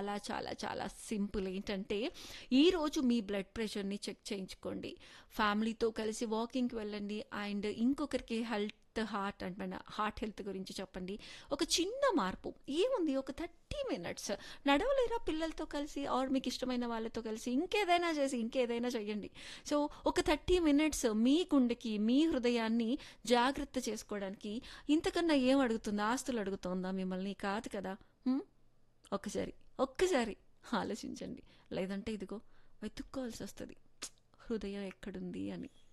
చాలా చాలా చాలా సింపుల్ ఏంటంటే ఈరోజు మీ బ్లడ్ ప్రెషర్ని చెక్ చేయించుకోండి ఫ్యామిలీతో కలిసి వాకింగ్కి వెళ్ళండి అండ్ ఇంకొకరికి హెల్త్ హార్ట్ అంటే హార్ట్ హెల్త్ గురించి చెప్పండి ఒక చిన్న మార్పు ఏముంది ఒక థర్టీ మినిట్స్ నడవలేరా పిల్లలతో కలిసి ఆర్ మీకు ఇష్టమైన వాళ్ళతో కలిసి ఇంకేదైనా చేసి ఇంకేదైనా చేయండి సో ఒక థర్టీ మినిట్స్ మీ గుండెకి మీ హృదయాన్ని జాగ్రత్త చేసుకోవడానికి ఇంతకన్నా ఏం అడుగుతుంది ఆస్తులు అడుగుతోందా మిమ్మల్ని కాదు కదా హ్మ్? ఒక్కసారి ఒక్కసారి ఆలోచించండి లేదంటే ఇదిగో వెతుక్కోవాల్సి వస్తుంది హృదయం ఎక్కడుంది అని